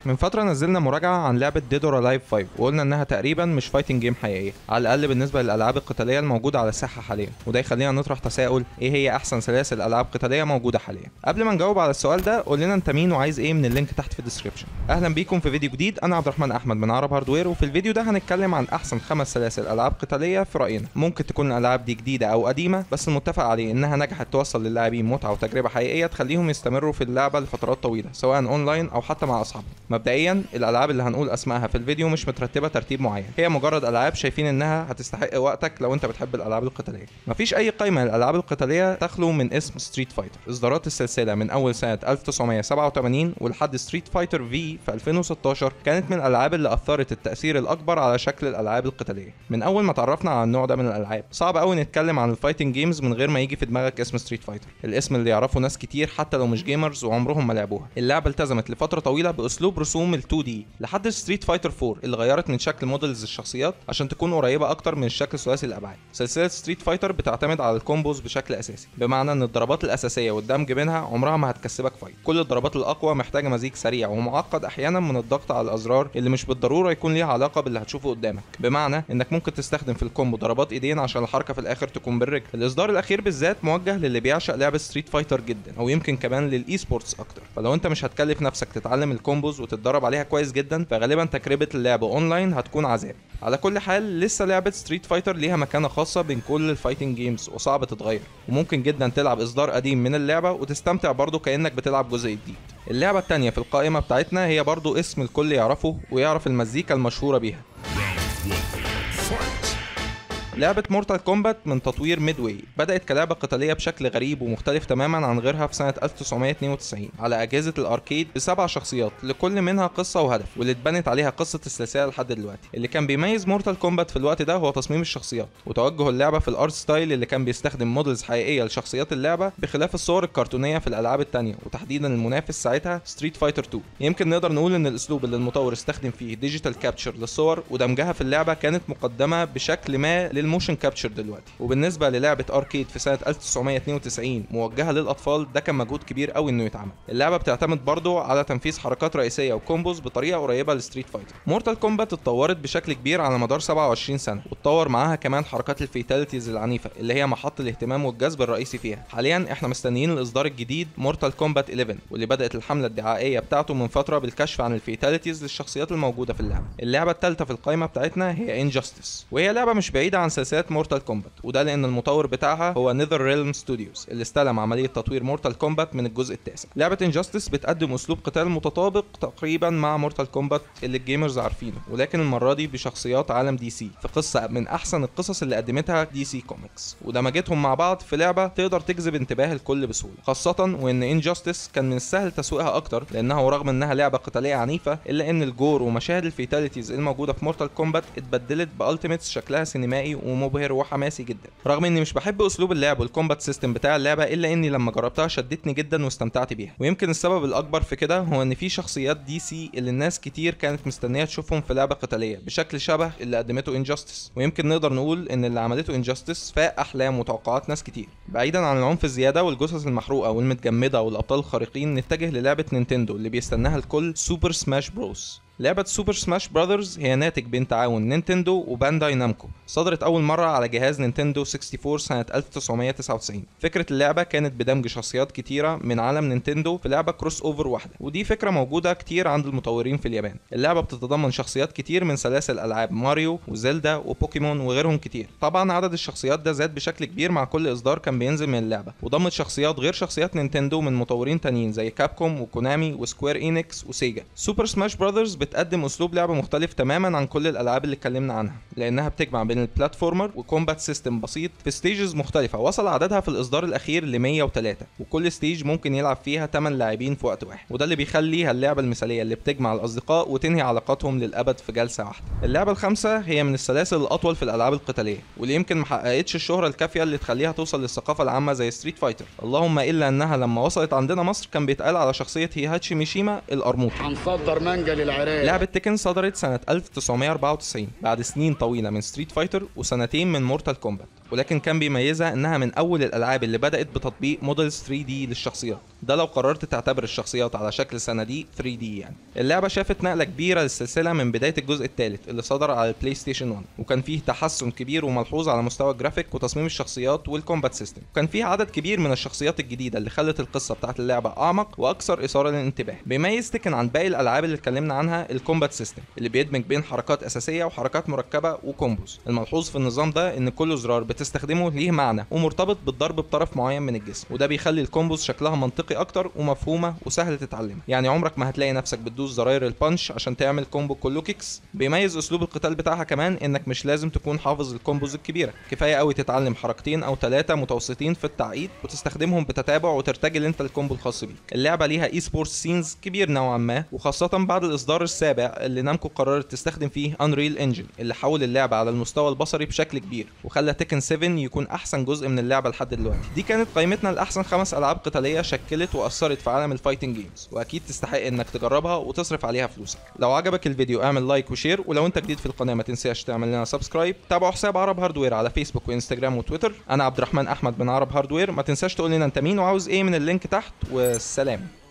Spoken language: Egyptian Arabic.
من فترة نزلنا مراجعة عن لعبة ديد اور لايف 5 وقلنا انها تقريبا مش فايتنج جيم حقيقية على الاقل بالنسبة للالعاب القتالية الموجودة على الساحة حاليا وده يخلينا نطرح تساؤل ايه هي احسن سلاسل العاب قتالية موجودة حاليا قبل ما نجاوب على السؤال ده قول لنا انت مين وعايز ايه من اللينك تحت في الديسكربشن اهلا بيكم في فيديو جديد انا عبد الرحمن احمد من عرب هاردوير وفي الفيديو ده هنتكلم عن احسن خمس سلاسل العاب قتالية في راينا ممكن تكون الالعاب دي جديدة او قديمة بس المتفق عليه انها نجحت توصل للاعبين متعة وتجربة حقيقية تخليهم يستمروا في اللعبة لفترات طويلة سواء اونلاين او حتى مع اصحابهم مبدئيا الالعاب اللي هنقول اسمائها في الفيديو مش مترتبه ترتيب معين هي مجرد العاب شايفين انها هتستحق وقتك لو انت بتحب الالعاب القتاليه مفيش اي قائمه للالعاب القتاليه تخلو من اسم ستريت فايتر اصدارات السلسله من اول سنه 1987 ولحد ستريت فايتر في في 2016 كانت من الالعاب اللي اثرت التاثير الاكبر على شكل الالعاب القتاليه من اول ما تعرفنا على النوع ده من الالعاب صعب قوي نتكلم عن الفايتنج جيمز من غير ما يجي في دماغك اسم ستريت فايتر الاسم اللي يعرفه ناس كتير حتى لو مش جيمرز وعمرهم ما لعبوها اللعبه التزمت لفتره طويله باسلوب رسوم ال2 دي لحد ستريت فايتر 4 اللي غيرت من شكل موديلز الشخصيات عشان تكون قريبه اكتر من الشكل ثلاثي الابعاد سلسله ستريت فايتر بتعتمد على الكومبوز بشكل اساسي بمعنى ان الضربات الاساسيه والدمج بينها عمرها ما هتكسبك فايت كل الضربات الاقوى محتاجه مزيج سريع ومعقد احيانا من الضغط على الازرار اللي مش بالضروره يكون ليها علاقه باللي هتشوفه قدامك بمعنى انك ممكن تستخدم في الكومبو ضربات ايدين عشان الحركه في الاخر تكون بالرجل الاصدار الاخير بالذات موجه للي بيعشق لعبه ستريت فايتر جدا او يمكن كمان للاي سبورتس اكتر فلو انت مش هتكلف نفسك تتعلم الكومبوز وتتدرب عليها كويس جدا فغالبا تجربه اللعب اونلاين هتكون عذاب على كل حال لسه لعبه ستريت فايتر ليها مكانه خاصه بين كل الفايتنج جيمز وصعب تتغير وممكن جدا تلعب اصدار قديم من اللعبه وتستمتع برضه كانك بتلعب جزء جديد اللعبه التانية في القائمه بتاعتنا هي برضه اسم الكل يعرفه ويعرف المزيكا المشهوره بيها لعبة مورتال كومبات من تطوير ميدواي بدأت كلعبة قتالية بشكل غريب ومختلف تماما عن غيرها في سنة 1992 على أجهزة الأركيد بسبع شخصيات لكل منها قصة وهدف واللي اتبنت عليها قصة السلسلة لحد دلوقتي اللي كان بيميز مورتال كومبات في الوقت ده هو تصميم الشخصيات وتوجه اللعبة في الارت ستايل اللي كان بيستخدم موديلز حقيقية لشخصيات اللعبة بخلاف الصور الكرتونية في الألعاب التانية وتحديدا المنافس ساعتها ستريت فايتر 2 يمكن نقدر نقول ان الاسلوب اللي المطور استخدم فيه ديجيتال كابتشر للصور ودمجها في اللعبة كانت مقدمة بشكل ما للموشن كابتشر دلوقتي وبالنسبه للعبه اركيد في سنه 1992 موجهه للاطفال ده كان مجهود كبير قوي انه يتعمل اللعبه بتعتمد برضه على تنفيذ حركات رئيسيه وكومبوز بطريقه قريبه لستريت فايتر مورتال كومبات اتطورت بشكل كبير على مدار 27 سنه واتطور معاها كمان حركات الفيتاليتيز العنيفه اللي هي محط الاهتمام والجذب الرئيسي فيها حاليا احنا مستنيين الاصدار الجديد مورتال كومبات 11 واللي بدات الحمله الدعائيه بتاعته من فتره بالكشف عن الفيتاليتيز للشخصيات الموجوده في اللعبه اللعبه الثالثه في القائمه بتاعتنا هي انجاستس وهي لعبه مش بعيده عن سلسله مورتال كومبات وده لان المطور بتاعها هو نيذر ريلم ستوديوز اللي استلم عمليه تطوير مورتال كومبات من الجزء التاسع لعبه انجاستس بتقدم اسلوب قتال متطابق تقريبا مع مورتال كومبات اللي الجيمرز عارفينه ولكن المره دي بشخصيات عالم دي سي في قصه من احسن القصص اللي قدمتها دي سي كوميكس ودمجتهم مع بعض في لعبه تقدر تجذب انتباه الكل بسهوله خاصه وان انجاستس كان من السهل تسويقها اكتر لانها ورغم انها لعبه قتاليه عنيفه الا ان الجور ومشاهد الفيتاليتيز الموجوده في مورتال كومبات اتبدلت بالتيميتس شكلها سينمائي ومبهر وحماسي جدا رغم اني مش بحب اسلوب اللعب والكومبات سيستم بتاع اللعبه الا اني لما جربتها شدتني جدا واستمتعت بيها ويمكن السبب الاكبر في كده هو ان في شخصيات دي سي اللي الناس كتير كانت مستنيه تشوفهم في لعبه قتاليه بشكل شبه اللي قدمته انجاستس ويمكن نقدر نقول ان اللي عملته انجاستس فاق احلام وتوقعات ناس كتير بعيدا عن العنف الزياده والجثث المحروقه والمتجمده والابطال الخارقين نتجه للعبه نينتندو اللي بيستناها الكل سوبر سماش بروس لعبة سوبر سماش براذرز هي ناتج بين تعاون نينتندو وبانداي نامكو صدرت أول مرة على جهاز نينتندو 64 سنة 1999 فكرة اللعبة كانت بدمج شخصيات كتيرة من عالم نينتندو في لعبة كروس أوفر واحدة ودي فكرة موجودة كتير عند المطورين في اليابان اللعبة بتتضمن شخصيات كتير من سلاسل ألعاب ماريو وزيلدا وبوكيمون وغيرهم كتير طبعا عدد الشخصيات ده زاد بشكل كبير مع كل إصدار كان بينزل من اللعبة وضمت شخصيات غير شخصيات نينتندو من مطورين تانيين زي كابكوم وكونامي وسكوير إينكس وسيجا سوبر سماش براذرز بتقدم اسلوب لعبه مختلف تماما عن كل الالعاب اللي اتكلمنا عنها لانها بتجمع بين البلاتفورمر وكومبات سيستم بسيط في ستيجز مختلفه وصل عددها في الاصدار الاخير ل 103 وكل ستيج ممكن يلعب فيها 8 لاعبين في وقت واحد وده اللي بيخليها اللعبه المثاليه اللي بتجمع الاصدقاء وتنهي علاقاتهم للابد في جلسه واحده اللعبه الخامسه هي من السلاسل الاطول في الالعاب القتاليه واللي يمكن ما حققتش الشهره الكافيه اللي تخليها توصل للثقافه العامه زي ستريت فايتر اللهم الا انها لما وصلت عندنا مصر كان بيتقال على شخصيه هيهاتشي ميشيما القرموطي هنصدر مانجا للعراق لعبة تيكن صدرت سنة 1994 بعد سنين طويلة من ستريت فايتر وسنتين من مورتال كومبات ولكن كان بيميزها انها من اول الالعاب اللي بدات بتطبيق موديلز 3 دي للشخصيات ده لو قررت تعتبر الشخصيات على شكل صناديق 3 دي يعني اللعبه شافت نقله كبيره للسلسله من بدايه الجزء الثالث اللي صدر على البلاي ستيشن 1 وكان فيه تحسن كبير وملحوظ على مستوى الجرافيك وتصميم الشخصيات والكومبات سيستم وكان فيه عدد كبير من الشخصيات الجديده اللي خلت القصه بتاعت اللعبه اعمق واكثر اثاره للانتباه بيميز تكن عن باقي الالعاب اللي اتكلمنا عنها الكومبات سيستم اللي بيدمج بين حركات اساسيه وحركات مركبه وكومبوز الملحوظ في النظام ده ان كل زرار بتستخدمه ليه معنى ومرتبط بالضرب بطرف معين من الجسم وده بيخلي الكومبوز شكلها منطقي اكتر ومفهومه وسهل تتعلمها يعني عمرك ما هتلاقي نفسك بتدوس زراير البانش عشان تعمل كومبو كله كيكس بيميز اسلوب القتال بتاعها كمان انك مش لازم تكون حافظ الكومبوز الكبيره كفايه قوي تتعلم حركتين او ثلاثه متوسطين في التعقيد وتستخدمهم بتتابع وترتجل انت الكومبو الخاص بيك اللعبه ليها اي سبورتس سينز كبير نوعا ما وخاصه بعد الاصدار السابع اللي نامكو قررت تستخدم فيه انريل انجن اللي حول اللعبه على المستوى البصري بشكل كبير وخلى تكن 7 يكون احسن جزء من اللعبه لحد دلوقتي دي كانت قائمتنا لاحسن خمس العاب قتاليه شكلت واثرت في عالم الفايتنج جيمز واكيد تستحق انك تجربها وتصرف عليها فلوسك لو عجبك الفيديو اعمل لايك وشير ولو انت جديد في القناه ما تنساش تعمل لنا سبسكرايب تابعوا حساب عرب هاردوير على فيسبوك وانستجرام وتويتر انا عبد الرحمن احمد من عرب هاردوير ما تنساش تقول لنا انت مين وعاوز ايه من اللينك تحت والسلام